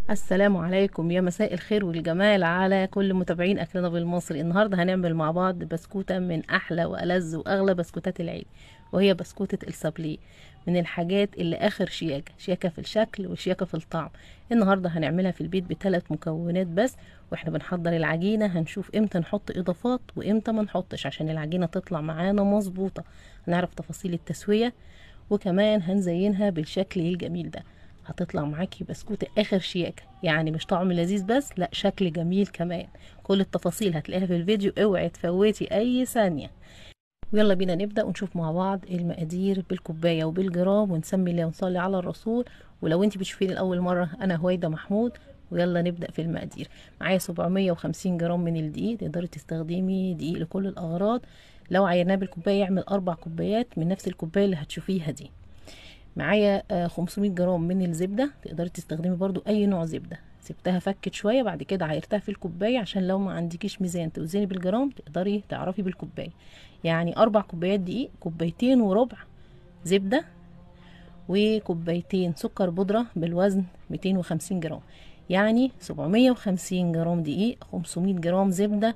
السلام عليكم يا مساء الخير والجمال على كل متابعين اكلنا بالمصري النهارده هنعمل مع بعض بسكوته من احلى والذ واغلى بسكوتات العيد وهي بسكوته السابليه من الحاجات اللي اخر شياكه شياكه في الشكل وشياكه في الطعم النهارده هنعملها في البيت بثلاث مكونات بس واحنا بنحضر العجينه هنشوف امتى نحط اضافات وامتى ما نحطش عشان العجينه تطلع معانا مظبوطه هنعرف تفاصيل التسويه وكمان هنزينها بالشكل الجميل ده هتطلع معاكي بسكوتة اخر شياكة يعني مش طعم لذيذ بس لا شكل جميل كمان كل التفاصيل هتلاقيها في الفيديو اوعي تفوتي اي ثانية ويلا بينا نبدأ ونشوف مع بعض المقادير بالكوباية وبالجرام ونسمي الله ونصلي على الرسول ولو انت بتشوفيني لأول مرة أنا هويدا محمود ويلا نبدأ في المقادير معايا 750 جرام من الدقيق تقدري تستخدمي دقيق لكل الأغراض لو عيناه بالكوباية يعمل أربع كوبايات من نفس الكوباية اللي هتشوفيها دي معايا 500 جرام من الزبده تقدري تستخدمي برضو اي نوع زبده سبتها فكت شويه بعد كده عايرتها في الكوبايه عشان لو ما عندكيش ميزان توزني بالجرام تقدري تعرفي بالكوبايه يعني اربع كوبايات دقيق كوبايتين وربع زبده وكوبايتين سكر بودره بالوزن 250 جرام يعني 750 جرام دقيق 500 جرام زبده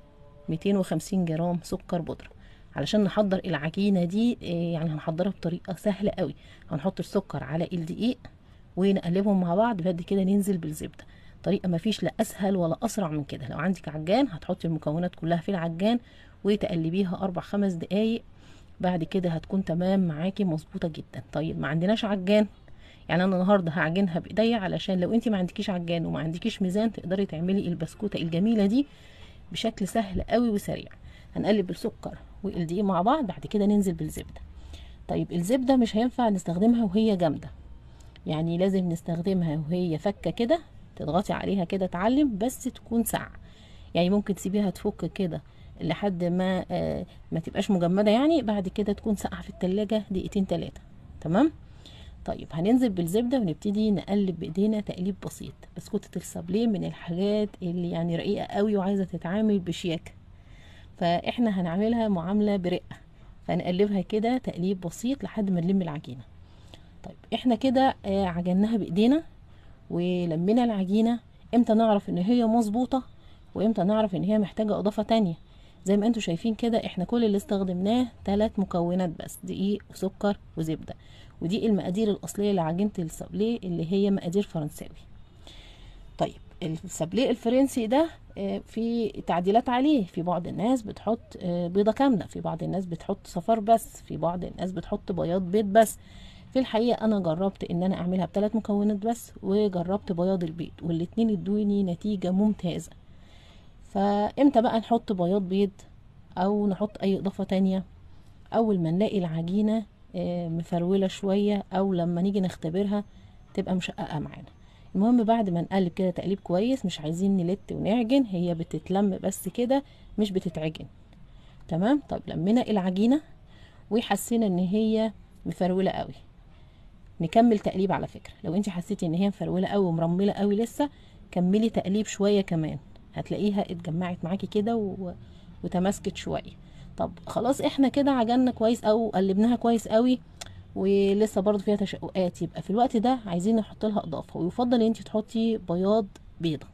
250 جرام سكر بودره علشان نحضر العجينه دي يعني هنحضرها بطريقه سهله قوي هنحط السكر على الدقيق ونقلبهم مع بعض بعد كده ننزل بالزبده طريقه مفيش لا اسهل ولا اسرع من كده لو عندك عجان هتحطي المكونات كلها في العجان وتقلبيها اربع خمس دقايق بعد كده هتكون تمام معاكي مظبوطه جدا طيب ما عندناش عجان يعني انا النهارده هعجنها بايديا علشان لو انت ما عندكيش عجان وما عندكيش ميزان تقدري تعملي البسكوته الجميله دي بشكل سهل قوي وسريع هنقلب السكر والدقيق مع بعض بعد كده ننزل بالزبده طيب الزبده مش هينفع نستخدمها وهي جامده يعني لازم نستخدمها وهي فكه كده تضغطي عليها كده تعلم بس تكون ساقعه يعني ممكن تسيبيها تفك كده لحد ما آه ما تبقاش مجمده يعني بعد كده تكون ساقعه في التلاجة دقيقتين تلاتة تمام طيب هننزل بالزبده ونبتدي نقلب بايدينا تقليب بسيط بسكوتة السابليه من الحاجات اللي يعني رقيقه قوي وعايزه تتعامل بشياكه فاحنا هنعملها معامله برقه فنقلبها كده تقليب بسيط لحد ما نلم العجينه طيب احنا كده عجناها بايدينا ولمينا العجينه امتى نعرف ان هي مظبوطه وامتى نعرف ان هي محتاجه اضافه تانية زي ما انتم شايفين كده احنا كل اللي استخدمناه ثلاث مكونات بس دقيق وسكر وزبده ودي المقادير الاصليه لعجينه السابليه اللي هي مقادير فرنساوي طيب السابليه الفرنسي ده في تعديلات عليه في بعض الناس بتحط بيضه كامله في بعض الناس بتحط صفار بس في بعض الناس بتحط بياض بيض بس في الحقيقه انا جربت ان انا اعملها بثلاث مكونات بس وجربت بياض البيض والاتنين ادوني نتيجه ممتازه فامتى بقى نحط بياض بيض او نحط اي اضافه تانية اول ما نلاقي العجينه مفروله شويه او لما نيجي نختبرها تبقى مشققه معانا المهم بعد ما نقلب كده تقليب كويس مش عايزين نلت ونعجن هي بتتلم بس كده مش بتتعجن تمام طب لمينا العجينه وحسينا ان هي مفروله قوي نكمل تقليب على فكره لو انت حسيتي ان هي مفروله قوي ومرمله قوي لسه كملي تقليب شويه كمان هتلاقيها اتجمعت معاكي كده و... وتماسكت شويه طب خلاص احنا كده عجنا كويس او قلبناها كويس قوي ولسه برضو فيها تشققات يبقى في الوقت ده عايزين نحط لها اضافه ويفضل ان انت تحطي بياض بيضه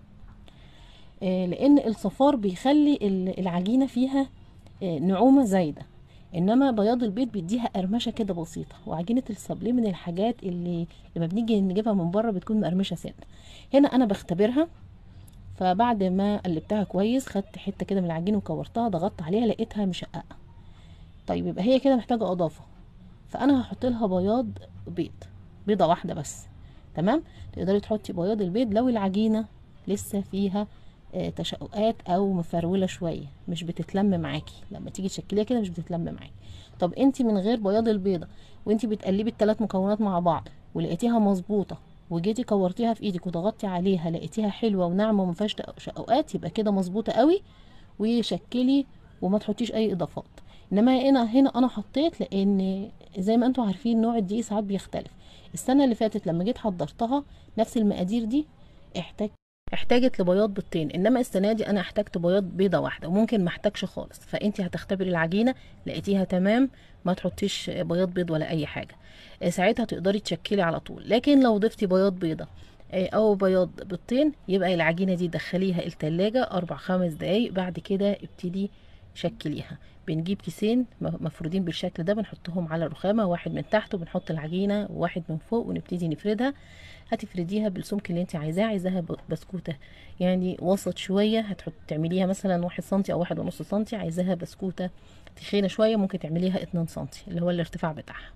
آه لان الصفار بيخلي العجينه فيها آه نعومه زايده انما بياض البيض بيديها قرمشه كده بسيطه وعجينه السابليه من الحاجات اللي لما بنيجي نجيبها من بره بتكون مقرمشه سنه هنا انا بختبرها فبعد ما قلبتها كويس خدت حته كده من العجين وكورتها ضغطت عليها لقيتها مشققه طيب يبقى هي كده محتاجه اضافه فانا هحط لها بياض بيض بيضه واحده بس تمام تقدري تحطي بياض البيض لو العجينه لسه فيها آه تشققات او مفروله شويه مش بتتلم معاكي لما تيجي تشكليها كده مش بتتلم معاكي طب انت من غير بياض البيضه وانت بتقلبي الثلاث مكونات مع بعض ولقيتيها مظبوطه وجيتي كورتيها في ايدك وضغطتي عليها لقيتيها حلوه وناعمه وما فيهاش تشققات يبقى كده مظبوطه قوي وشكلي وما تحطيش اي اضافات انما هنا هنا انا حطيت لان زي ما انتم عارفين نوع الدقيق ساعات بيختلف السنه اللي فاتت لما جيت حضرتها نفس المقادير دي احتاج احتاجت لبياض بيضتين انما السنه دي انا احتجت بياض بيضه واحده وممكن ما احتاجش خالص فانت هتختبري العجينه لقيتيها تمام ما تحطيش بياض بيض ولا اي حاجه ساعتها تقدري تشكلي على طول لكن لو ضفتي بياض بيضه آه، او بياض بيضتين يبقى العجينه دي دخليها التلاجة اربع خمس دقايق بعد كده ابتدي شكليها بنجيب كيسين م- مفرودين بالشكل ده بنحطهم على الرخامه واحد من تحت وبنحط العجينه وواحد من فوق ونبتدي نفردها هتفرديها بالسمك اللي انت عايزاه عايزاها ب- بسكوته يعني وسط شويه هتحط تعمليها مثلا واحد سنتي او واحد ونص سنتي عايزاها بسكوته تخينه شويه ممكن تعمليها اتنين سنتي اللي هو الارتفاع بتاعها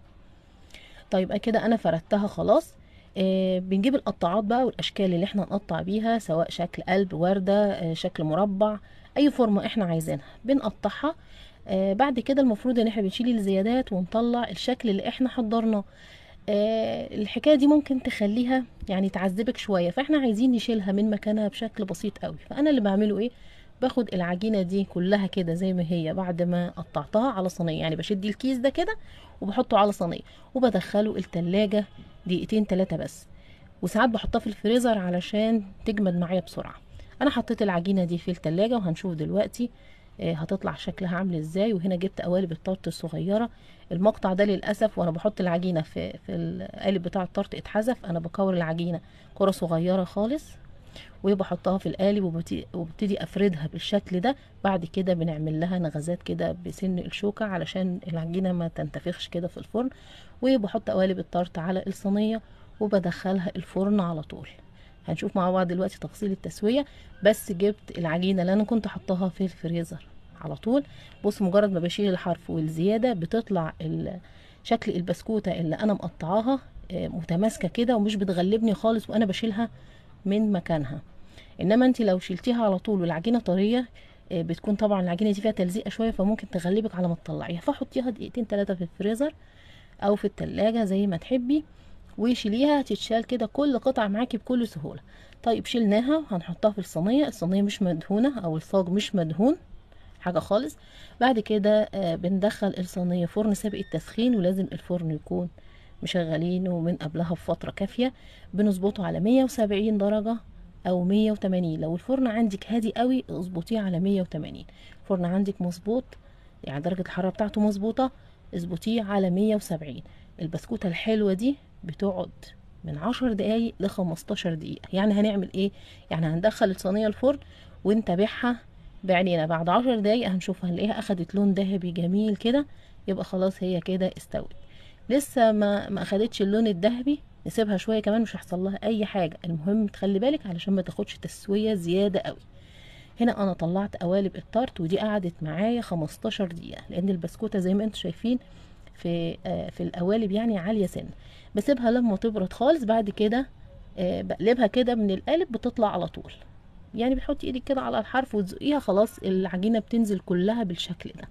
طيب كده انا فردتها خلاص آه بنجيب القطاعات بقى والاشكال اللي احنا نقطع بيها سواء شكل قلب ورده آه شكل مربع اي فورمه احنا عايزينها بنقطعها آه بعد كده المفروض ان احنا بنشيل الزيادات ونطلع الشكل اللي احنا حضرناه آه الحكايه دي ممكن تخليها يعني تعذبك شويه فاحنا عايزين نشيلها من مكانها بشكل بسيط قوي فانا اللي بعمله ايه باخد العجينه دي كلها كده زي ما هي بعد ما قطعتها على صينيه يعني بشد الكيس ده كده وبحطه على صينيه وبدخله التلاجة دقيقتين تلاتة بس وساعات بحطها في الفريزر علشان تجمد معايا بسرعة انا حطيت العجينة دي في التلاجة وهنشوف دلوقتي آه، هتطلع شكلها عامل ازاي وهنا جبت قوالب الطرط الصغيرة المقطع ده للأسف وانا بحط العجينة في في القالب بتاع الطرط اتحذف انا بكور العجينة كرة صغيرة خالص وبحطها في القالب وببتدي, وببتدي افردها بالشكل ده بعد كده بنعمل لها نغزات كده بسن الشوكة علشان العجينة ما تنتفخش كده في الفرن وبحط قوالب الطرط على الصينية وبدخلها الفرن على طول هنشوف مع بعض دلوقتي تفاصيل التسوية بس جبت العجينة اللي انا كنت حطاها في الفريزر على طول بص مجرد ما بشيل الحرف والزيادة بتطلع ال- شكل البسكوتة اللي انا مقطعاها آه، متماسكة كده ومش بتغلبني خالص وانا بشيلها من مكانها انما انت لو شلتيها على طول والعجينه طريه آه، بتكون طبعا العجينه دي فيها تلزيقه شويه فممكن تغلبك على ما تطلعيها فحطيها دقيقتين ثلاثه في الفريزر او في التلاجة زي ما تحبي وشيليها تتشال كده كل قطعه معاكي بكل سهوله طيب شلناها هنحطها في الصينيه الصينيه مش مدهونه او الصاج مش مدهون حاجه خالص بعد كده آه، بندخل الصينيه فرن سابق التسخين ولازم الفرن يكون مشغلينه من قبلها بفتره كافيه بنظبطه على 170 درجه او 180 لو الفرن عندك هادي قوي اظبطيه على 180 الفرن عندك مظبوط يعني درجة الحرارة بتاعته مظبوطة اظبطيه على 170 البسكوتة الحلوة دي بتقعد من 10 دقايق ل 15 دقيقة يعني هنعمل ايه يعني هندخل الصينية الفرن ونتابعها بعينينا بعد 10 دقايق هنشوفها هنلاقيها اخدت لون ذهبي جميل كده يبقى خلاص هي كده استوت لسه ما ما اخدتش اللون الذهبي نسيبها شويه كمان مش هيحصل لها اي حاجه المهم تخلي بالك علشان ما تاخدش تسويه زياده قوي هنا انا طلعت قوالب التارت ودي قعدت معايا 15 دقيقه لان البسكوته زي ما انتم شايفين في آه في القوالب يعني عاليه سن بسيبها لما تبرد خالص بعد كده آه بقلبها كده من القالب بتطلع على طول يعني بتحطي ايدك كده على الحرف وتزقيها خلاص العجينه بتنزل كلها بالشكل ده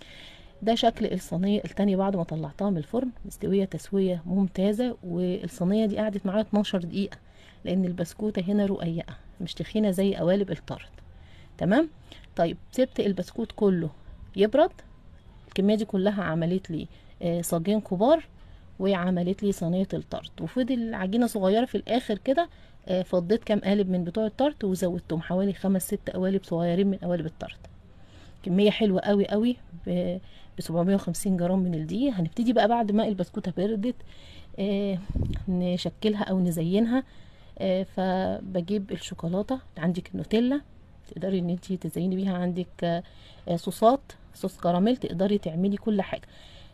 ده شكل الصينية التانية بعد ما طلعتها من الفرن مستوية تسوية ممتازة والصينية دي قعدت معايا 12 دقيقة لأن البسكوتة هنا رقيقة مش تخينة زي قوالب الطرد تمام طيب سبت البسكوت كله يبرد الكمية دي كلها عملت لي آه، صاجين كبار وعملت لي صينية الطرد وفضل عجينة صغيرة في الآخر كده آه، فضيت كام قالب من بتوع الطرد وزودتهم حوالي خمس ست قوالب صغيرين من قوالب الطرد كمية حلوة قوي قوي ب 750 جرام من الدقيق هنبتدي بقى بعد ما البسكوتة بردت آه نشكلها او نزينها آه فبجيب الشوكولاتة عندك النوتيلا تقدري ان انتي تزيني بيها عندك آه آه، صوصات صوص كراميل تقدري تعملي كل حاجة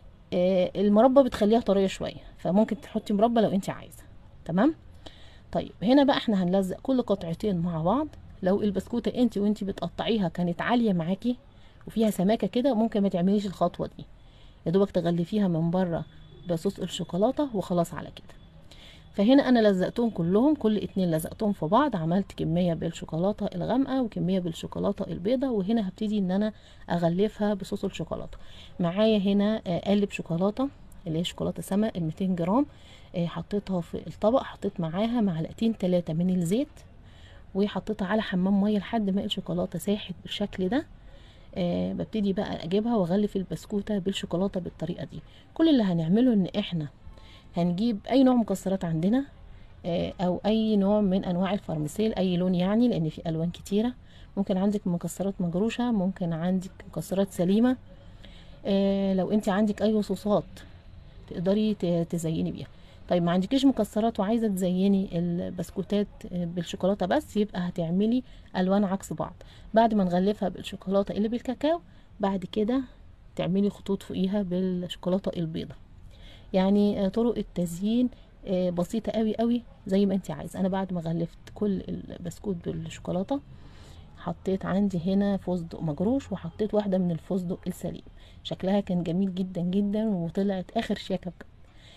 آه المربى بتخليها طرية شوية فممكن تحطي مربى لو انت عايزة تمام طيب هنا بقى احنا هنلزق كل قطعتين مع بعض لو البسكوتة انت وانت بتقطعيها كانت عالية معاكي وفيها سماكة كده ممكن ما تعمليش الخطوة دي يا دوبك تغلفيها من بره بصوص الشوكولاتة وخلاص على كده فهنا انا لزقتهم كلهم كل اتنين لزقتهم في بعض عملت كمية بالشوكولاتة الغامقة وكمية بالشوكولاتة البيضة وهنا هبتدي ان انا اغلفها بصوص الشوكولاتة معايا هنا آه، قالب شوكولاتة اللي هي شوكولاتة سما ال 200 جرام آه، حطيتها في الطبق حطيت معاها معلقتين ثلاثة من الزيت وحطيتها على حمام ميه لحد ما الشوكولاته ساحت بالشكل ده آه ببتدي بقى اجيبها واغلف البسكوته بالشوكولاته بالطريقه دي كل اللي هنعمله ان احنا هنجيب اي نوع مكسرات عندنا آه او اي نوع من انواع الفارماسيل اي لون يعني لان في الوان كتيره ممكن عندك مكسرات مجروشه ممكن عندك مكسرات سليمه آه لو انت عندك اي صوصات تقدري ت- تزيني بيها طيب ما عندكيش مكسرات وعايزه تزيني البسكوتات بالشوكولاته بس يبقى هتعملي الوان عكس بعض بعد ما نغلفها بالشوكولاته اللي بالكاكاو بعد كده تعملي خطوط فوقيها بالشوكولاته البيضه يعني آه، طرق التزيين آه، بسيطه قوي قوي زي ما انت عايزه انا بعد ما غلفت كل البسكوت بالشوكولاته حطيت عندي هنا فستق مجروش وحطيت واحده من الفستق السليم شكلها كان جميل جدا جدا وطلعت اخر شياكه بجد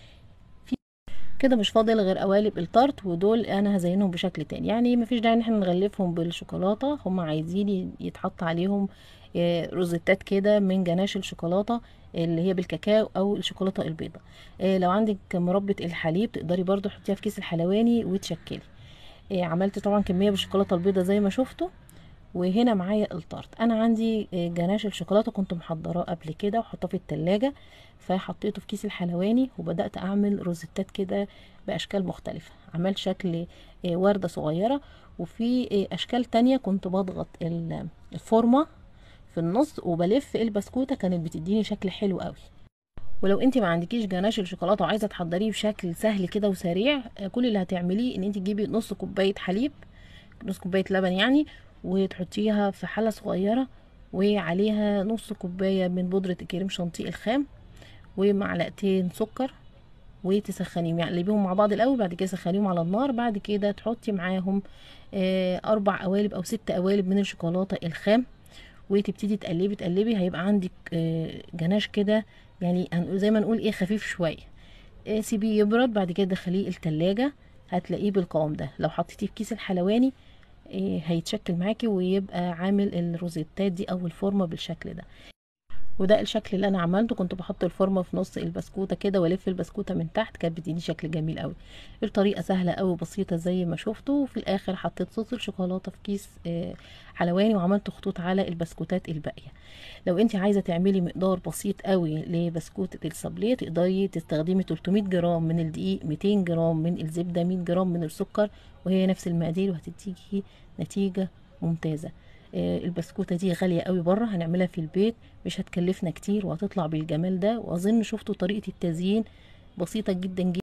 في كده مش فاضل غير قوالب التارت ودول انا هزينهم بشكل تاني يعني مفيش داعي ان احنا نغلفهم بالشوكولاته هم عايزين يتحط عليهم آه، روزيتات كده من جناش الشوكولاته اللي هي بالكاكاو او الشوكولاته البيضاء آه، لو عندك مربى الحليب تقدري برضو تحطيها في كيس الحلواني وتشكلي آه، عملت طبعا كميه بالشوكولاته البيضاء زي ما شفتوا وهنا معايا التارت انا عندي جناش الشوكولاته كنت محضراه قبل كده وحطاه في التلاجة فحطيته في كيس الحلواني وبدات اعمل روزيتات كده باشكال مختلفه عملت شكل ورده صغيره وفي اشكال تانية كنت بضغط الفورمه في النص وبلف البسكوته كانت بتديني شكل حلو قوي ولو انت ما عندكيش جناش الشوكولاته وعايزه تحضريه بشكل سهل كده وسريع كل اللي هتعمليه ان انت تجيبي نص كوبايه حليب نص كوبايه لبن يعني وتحطيها في حله صغيره وعليها نص كوبايه من بودره الكريم شانتيه الخام ومعلقتين سكر وتسخنيهم يعني قلبيهم مع بعض الاول بعد كده سخنيهم على النار بعد كده تحطي معاهم اربع قوالب او ست قوالب من الشوكولاته الخام وتبتدي تقلبي تقلبي هيبقى عندك جناش كده يعني زي ما نقول ايه خفيف شويه سيبيه يبرد بعد كده دخليه التلاجة هتلاقيه بالقوام ده لو حطيتيه في كيس الحلواني هيتشكل معاكي ويبقى عامل الروزيتات دي او الفورمه بالشكل ده وده الشكل اللي انا عملته كنت بحط الفورمه في نص البسكوته كده والف البسكوته من تحت كانت بتديني شكل جميل قوي الطريقه سهله قوي بسيطه زي ما شفتوا وفي الاخر حطيت صوص الشوكولاته في كيس حلواني وعملت خطوط على البسكوتات الباقيه لو انت عايزه تعملي مقدار بسيط قوي لبسكوته الصابليه تقدري تستخدمي 300 جرام من الدقيق 200 جرام من الزبده 100 جرام من السكر وهي نفس المقادير وهتديكي نتيجه ممتازه البسكوته دي غاليه قوي بره هنعملها في البيت مش هتكلفنا كتير وهتطلع بالجمال ده واظن شفتوا طريقه التزيين بسيطه جدا جدا